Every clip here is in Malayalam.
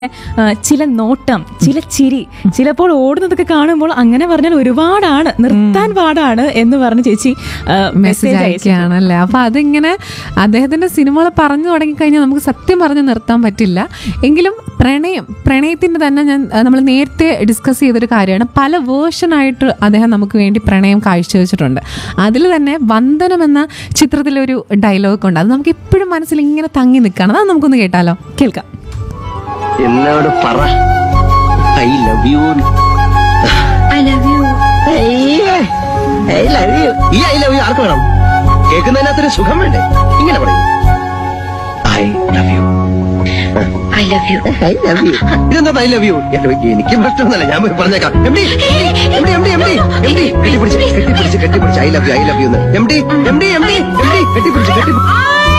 ആ, ചില നോട്ടം ചില ചിരി ചിലപ്പോൾ ഓടുന്നതൊക്കെ കാണുമ്പോൾ അങ്ങനെ പറഞ്ഞാൽ ഒരുപാടാണ് നിർത്താൻ പാടാണ് എന്ന് പറഞ്ഞ് ചേച്ചി ആ, മെസ്സേജ് മെസ്സേജ് അയച്ചു അയക്കുകയാണല്ലേ അപ്പൊ അതിങ്ങനെ അദ്ദേഹത്തിന്റെ സിനിമകൾ പറഞ്ഞു തുടങ്ങിക്കഴിഞ്ഞാൽ നമുക്ക് സത്യം പറഞ്ഞ് നിർത്താൻ പറ്റില്ല എങ്കിലും പ്രണയം പ്രണയത്തിന്റെ തന്നെ ഞാൻ നമ്മൾ നേരത്തെ ഡിസ്കസ് ചെയ്തൊരു കാര്യമാണ് പല വേർഷനായിട്ട് അദ്ദേഹം നമുക്ക് വേണ്ടി പ്രണയം കാഴ്ചവെച്ചിട്ടുണ്ട് അതിൽ തന്നെ വന്ദനം എന്ന ചിത്രത്തിലൊരു ഡയലോഗ് ഉണ്ട് അത് നമുക്ക് ഇപ്പോഴും മനസ്സിൽ ഇങ്ങനെ തങ്ങി നിൽക്കണം അത് നമുക്കൊന്ന് കേട്ടാലോ കേൾക്കാം എന്നോട് പറ I love you I love you I love you ഈ ഐ ലവ് യു ആർക്ക് വേണം കേൾക്കുന്നതിനകത്തൊരു സുഖം വേണ്ടേ ഇങ്ങനെ പറയും I love you I love you I love you ഇതെന്താ ഐ ലവ് യു എനിക്ക് പ്രശ്നമൊന്നുമല്ല ഞാൻ പോയി പറഞ്ഞേക്കാം M D M D M D M D M D കെട്ടിപ്പിടിച്ച് കെട്ടിപ്പിടിച്ച് കെട്ടിപ്പിടിച്ച് I love you I love you എന്ന് M D M D M D M D കെട്ടിപ്പിടിച്ച് കെട്ടിപ്പിടിച്ച്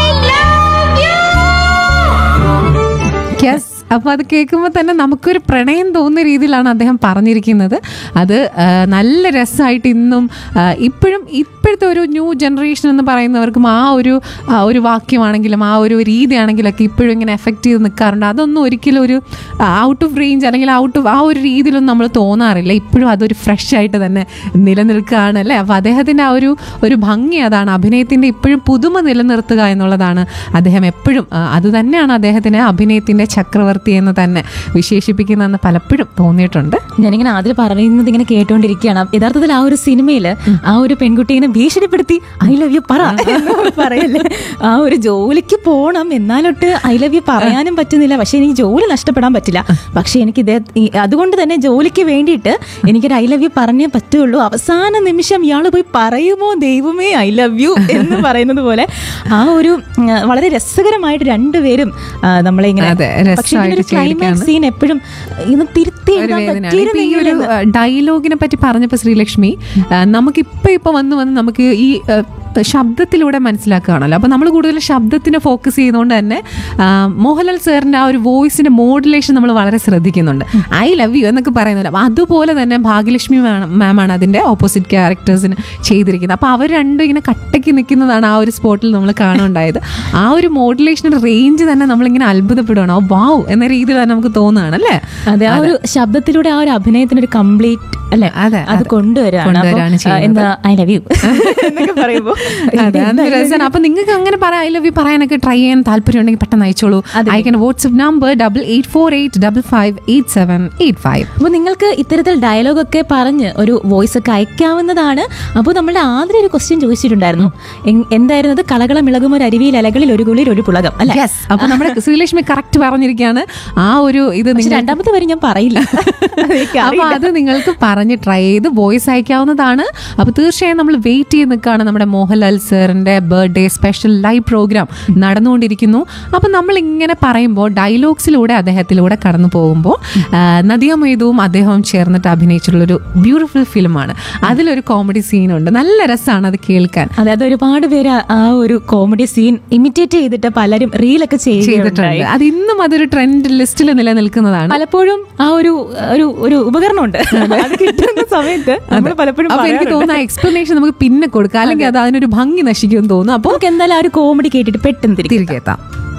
യെസ് അപ്പൊ അത് കേൾക്കുമ്പോൾ തന്നെ നമുക്കൊരു പ്രണയം തോന്നുന്ന രീതിയിലാണ് അദ്ദേഹം പറഞ്ഞിരിക്കുന്നത് അത് ആ, നല്ല രസമായിട്ട് ഇന്നും ആ, ഇപ്പോഴും ഇപ്പോഴത്തെ ഒരു ന്യൂ ജനറേഷൻ എന്ന് പറയുന്നവർക്കും ആ ഒരു ആ, ഒരു വാക്യമാണെങ്കിലും ആ ഒരു രീതിയാണെങ്കിലൊക്കെ ഇപ്പോഴും ഇങ്ങനെ എഫക്റ്റ് ചെയ്ത് നിൽക്കാറുണ്ട് അതൊന്നും ഒരിക്കലും ഒരു ഔട്ട് ഓഫ് റേഞ്ച് അല്ലെങ്കിൽ ഔട്ട് ഓഫ് ആ ഒരു രീതിയിലൊന്നും നമ്മൾ തോന്നാറില്ല ഇപ്പോഴും അതൊരു ഫ്രഷ് ആയിട്ട് തന്നെ നിലനിൽക്കുകയാണ് അല്ലേ അപ്പോൾ അദ്ദേഹത്തിൻ്റെ ആ ഒരു ഒരു ഭംഗി അതാണ് അഭിനയത്തിൻ്റെ ഇപ്പോഴും പുതുമ നിലനിർത്തുക എന്നുള്ളതാണ് അദ്ദേഹം എപ്പോഴും ആ, അത് തന്നെയാണ് അദ്ദേഹത്തിന് അഭിനയത്തിൻ്റെ ചക്രവർത്തി എന്ന് തന്നെ വിശേഷിപ്പിക്കുന്നതെന്ന് പലപ്പോഴും തോന്നിയിട്ടുണ്ട് ഞാനിങ്ങനെ ആദ്യം പറയുന്നത് ഇങ്ങനെ കേട്ടോണ്ടിരിക്കുകയാണ് യഥാർത്ഥത്തിൽ ആ ഒരു സിനിമയിൽ ആ ഒരു പെൺകുട്ടി ഇങ്ങനെ ഭീഷണിപ്പെടുത്തി ഐ ലവ് യു പറ എന്ന് പറയല്ലേ ആ ഒരു ജോലിക്ക് പോണം എന്നാലൊട്ട് ഐ ലവ് യു പറയാനും പറ്റുന്നില്ല പക്ഷെ എനിക്ക് ജോലി നഷ്ടപ്പെടാൻ പറ്റില്ല പക്ഷെ എനിക്ക് ഇതേ ഈ- അതുകൊണ്ട് തന്നെ ജോലിക്ക് വേണ്ടിയിട്ട് എനിക്കൊരു ഐ ലവ് യു പറഞ്ഞേ പറ്റുള്ളൂ അവസാന നിമിഷം ഇയാൾ പോയി പറയുമോ ദൈവമേ ഐ ലവ് യു എന്ന് പറയുന്നത് പോലെ ആ ഒരു ഉം, വളരെ രസകരമായിട്ട് രണ്ടുപേരും ആ, നമ്മളെ ഇങ്ങനെ അതെ, പക്ഷേ രസമായിട്ട് ഇതിനൊരു ക്ലൈമാക്സ് ചെയ്തിരിക്കുകയാണ്. സീൻ എപ്പോഴും ഇന്ന് തിരുത്തി ഒരു എഴുതാൻ വേദനയാണ് ഇപ്പൊ ഈ ഒരു പറ്റിയിരുന്നെങ്കിൽ ഡയലോഗിനെ പറ്റി പറഞ്ഞപ്പോൾ ശ്രീലക്ഷ്മി ആ, നമുക്കിപ്പോ ഇപ്പൊ വന്ന് വന്ന് നമുക്ക് ഈ ആ, ശബ്ദത്തിലൂടെ മനസ്സിലാക്കുകയാണല്ലോ അപ്പൊ നമ്മൾ കൂടുതൽ ശബ്ദത്തിനെ ഫോക്കസ് ചെയ്തുകൊണ്ട് തന്നെ ആ, മോഹൻലാൽ സാറിന്റെ ആ ഒരു വോയിസിന്റെ മോഡുലേഷൻ നമ്മൾ വളരെ ശ്രദ്ധിക്കുന്നുണ്ട് ഐ ലവ് യു എന്നൊക്കെ പറയുന്നുണ്ട് അപ്പൊ അതുപോലെ തന്നെ ഭാഗ്യലക്ഷ്മി മാമാണ് അതിന്റെ ഓപ്പോസിറ്റ് ക്യാരക്ടേഴ്സിന് ചെയ്തിരിക്കുന്നത് അപ്പൊ അവർ രണ്ടും ഇങ്ങനെ കട്ടയ്ക്ക് നിൽക്കുന്നതാണ് ആ ഒരു സ്പോട്ടിൽ നമ്മൾ കാണുണ്ടായത് ആ ഒരു മോഡുലേഷൻ്റെ റേഞ്ച് തന്നെ നമ്മളിങ്ങനെ അത്ഭുതപ്പെടുകയാണ് വാവ് എന്ന രീതിയിൽ തന്നെ നമുക്ക് തോന്നുകയാണ് അല്ലേ അതെ ആ ഒരു ശബ്ദത്തിലൂടെ ആ ഒരു അഭിനയത്തിന് ഒരു കംപ്ലീറ്റ് അല്ലെ അതെ, അത് അതെ. കൊണ്ടുവരാണ് കൊണ്ടുവരാണ് അപ്പൊ, ആ, ചെയ്യുന്നത്. എന്താ ഐ ലവ് യു എന്നൊക്കെ പറയുമ്പോ അതെ അത് രസമാണ് അപ്പൊ നിങ്ങൾക്ക് അങ്ങനെ പറയാം ഐ ലവ് യു പറയാനൊക്കെ ട്രൈ ചെയ്യാൻ താല്പര്യം ഉണ്ടെങ്കിൽ പെട്ടെന്ന് അയച്ചോളൂ അയക്കുന്ന WhatsApp number double eight four eight double five eight seven eight five അപ്പൊ നിങ്ങൾക്ക് ഇത്തരത്തിൽ ഡയലോഗ് ഒക്കെ പറഞ്ഞ് ഒരു വോയിസ് ഒക്കെ അയക്കാവുന്നതാണ് അപ്പോൾ നമ്മളുടെ ആദ്യം ഒരു ക്വസ്റ്റ്യൻ ചോദിച്ചിട്ടുണ്ടായിരുന്നു എൻ- എന്തായിരുന്നു അത് കളകളം ഇളകും ഒരു അരുവിയിൽ അലകളിൽ ഒരു കുളിയിൽ ഒരു പുളകം അല്ലെ യെസ് അപ്പൊ നമ്മുടെ ശ്രീലക്ഷ്മി കറക്റ്റ് പറഞ്ഞിരിക്കുകയാണ് ആ ഒരു ഇത് പക്ഷെ നിങ്ങൾ രണ്ടാമത്തെ വരി ഞാൻ പറയില്ല അതെനിക്ക് അപ്പൊ അറിയില്ല. അത് നിങ്ങൾക്ക് പറഞ്ഞ് ട്രൈ ചെയ്ത് വോയിസ് അയക്കാവുന്നതാണ് അപ്പൊ തീർച്ചയായും നമ്മൾ വെയിറ്റ് ചെയ്ത് നിൽക്കുകയാണ് നമ്മുടെ മോഹൻലാൽ സാറിന്റെ ബർത്ത്ഡേ സ്പെഷ്യൽ ലൈവ് പ്രോഗ്രാം നടന്നുകൊണ്ടിരിക്കുന്നു അപ്പൊ നമ്മൾ ഇങ്ങനെ പറയുമ്പോൾ ഡയലോഗ്സിലൂടെ അദ്ദേഹത്തിലൂടെ കടന്നു പോകുമ്പോൾ നദിയ മൊയ്തുവും അദ്ദേഹവും ചേർന്നിട്ട് അഭിനയിച്ചിട്ടുള്ള ഒരു ബ്യൂട്ടിഫുൾ ഫിലിമാണ് അതിലൊരു കോമഡി സീനുണ്ട് നല്ല രസമാണ് അത് കേൾക്കാൻ അതെ അത് ഒരുപാട് പേര് ആ- ആ ഒരു കോമഡി സീൻ ഇമിറ്റേറ്റ് ചെയ്തിട്ട് പലരും റീലൊക്കെ ചെയ്തിട്ടുണ്ട് ചെയ്തിട്ടുണ്ട് അത് ഇന്നും അതൊരു ട്രെൻഡ് ലിസ്റ്റിൽ നിലനിൽക്കുന്നതാണ് പലപ്പോഴും ആ ഒരു ഒരു ഒരു ഉപകരണമുണ്ട് അത് കിട്ടുന്ന സമയത്ത് നമ്മൾ പലപ്പോഴും അപ്പൊ എനിക്ക് പറയാറുണ്ട്. തോന്നുന്ന എക്സ്പ്ലനേഷൻ നമുക്ക് പിന്നെ കൊടുക്കാം അല്ലെങ്കിൽ അത് അതിനൊരു ഭംഗി നശിക്കുമെന്ന് തോന്നുന്നു അപ്പോൾ നമുക്ക് എന്തായാലും ആ ഒരു കോമഡി കേട്ടിട്ട് പെട്ടെന്ന് തിരികെ തിരികെ എത്താം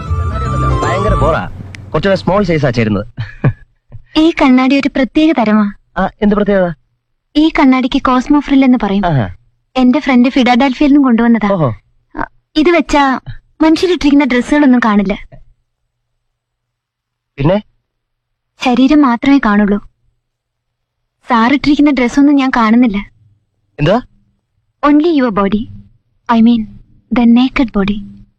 ഭയങ്കര ബോറാ കുറച്ചുകൂടെ സ്മോൾ സൈസാ ചേരുന്നത് ഈ കണ്ണാടി ഒരു പ്രത്യേക തരമാ ആ എന്ത് പ്രത്യേകത ഈ കണ്ണാടിക്ക് കോസ്മോ ഫ്രിൽ എന്ന് പറയും ആഹാ. എന്റെ ഫ്രണ്ട് ഫിഡാഡൽഫിയിൽ നിന്നും കൊണ്ടുവന്നതാ ഓഹോ അ, ഇത് വെച്ചാ മനുഷ്യരിട്ടിരിക്കുന്ന ഡ്രസ്സുകളൊന്നും കാണില്ല പിന്നെ ശരീരം മാത്രമേ കാണുള്ളൂ സാറിട്ടിരിക്കുന്ന ഡ്രസ്സൊന്നും ഞാൻ കാണുന്നില്ല എന്താ only your body I mean the naked body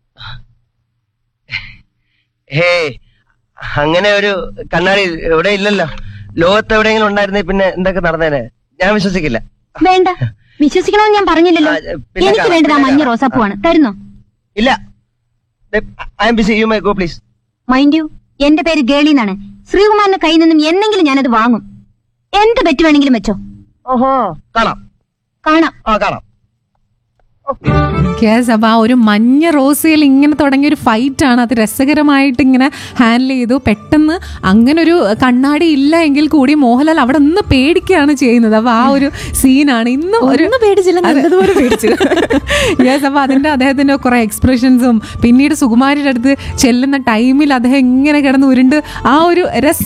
hey അങ്ങനെ ഒരു കണ്ണാടി എവിടെ ഇല്ലല്ലോ ലോകത്ത് എവിടെയെങ്കിലും ഉണ്ടായിരുന്നേ പിന്നെ എന്തൊക്കെ നടന്നേനെ ഞാൻ വിശ്വസിക്കില്ല വേണ്ട വിശ്വസിക്കണമെന്ന് ഞാൻ പറഞ്ഞില്ലല്ലോ ആ, പിന്നെ എനിക്ക് കാണാം, വേണ്ടത് ആ പിന്നെ മഞ്ഞ കാണാം. റോസാപ്പൂവാണ് തരുന്നോ ഇല്ല I'm busy you may go please mind you എന്റെ പേര് ഗേളി എന്നാണ് ശ്രീകുമാറിന്റെ കയ്യിൽ നിന്നും എന്നെങ്കിലും ഞാനത് വാങ്ങും എന്ത് ബെറ്റ് വേണമെങ്കിലും വെച്ചോ ഓഹോ കാണാം കാണാം ആ കാണാം യെസ് അപ്പൊ ആ ഒരു മഞ്ഞ റോസയിൽ ഇങ്ങനെ തുടങ്ങിയ ഒരു ഫൈറ്റ് ആണ് അത് രസകരമായിട്ട് ഇങ്ങനെ ഹാൻഡിൽ ചെയ്തു പെട്ടെന്ന് അങ്ങനെ ഒരു കണ്ണാടി ഇല്ല എങ്കിൽ കൂടി മോഹൻലാൽ അവിടെ നിന്ന് പേടിക്കുകയാണ് ചെയ്യുന്നത് അപ്പൊ ആ ഒരു സീനാണ് ഇന്നും ഒരു ഒന്ന് പേടിച്ചില്ല നല്ലതുപോലെ പേടിച്ചു യെസ് അപ്പൊ അതിന്റെ അദ്ദേഹത്തിന്റെ കുറെ എക്സ്പ്രഷൻസും പിന്നീട് സുകുമാരിയുടെ അടുത്ത് ചെല്ലുന്ന ടൈമിൽ അദ്ദേഹം ഇങ്ങനെ കിടന്ന് ഉരുണ്ട് ആ ഒരു രസ